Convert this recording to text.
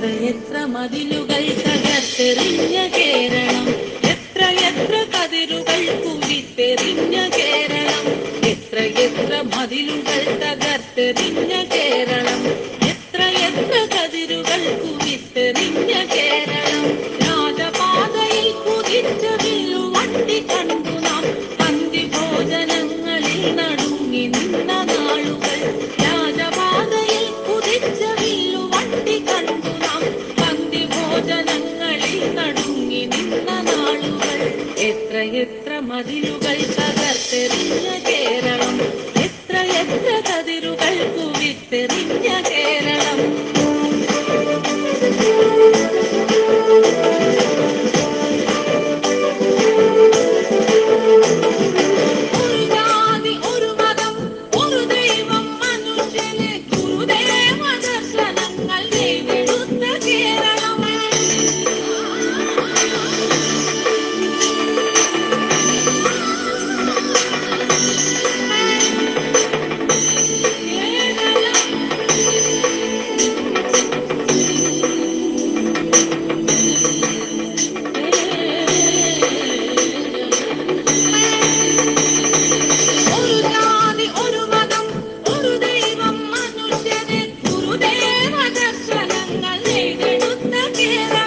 എത്ര എത്ര മതിലുകൾ തകർത്തെറിഞ്ഞ കേരളം എത്ര എത്ര കതിരുകൾ കുവിത്തെറിഞ്ഞ കേരളം എത്ര എത്ര മതിലുകൾ തകർത്തെറിഞ്ഞ കേരളം എത്ര എത്ര കതിരുകൾ കുവിത്തെറിഞ്ഞ കേരളം രാജപാതയിൽ കുതിച്ച വില്ലുവണ്ടി കണ്ടു നാം പന്തി ഭോജനങ്ങളിൽ നടുങ്ങി നിന്ന നാളുകൾ രാജപാതയിൽ കുതിച്ച വില്ലുവണ്ടി കണ്ടു നാം പന്തി ഭോജനങ്ങളിൽ നടുങ്ങി നിന്ന നാളുകൾ എത്ര എത്ര മതിലുകൾ തകർത്തെറിഞ്ഞ കേരളം എത്ര എത്ര കതിരുകൾ കുവിത്തെറിഞ്ഞ കേരളം ഒരു ജാതി ഒരു മതം ഒരു ദൈവം മനുഷ്യന് ഗുരുദേവ ദർശനങ്ങൾ നെയ്തെടുത്ത കേരളം ഒരു ജാതി ഒരു മതം ഒരു ദൈവം മനുഷ്യന് ഗുരുദേവ ദർശനങ്ങൾ നെയ്തെടുത്ത കേരളം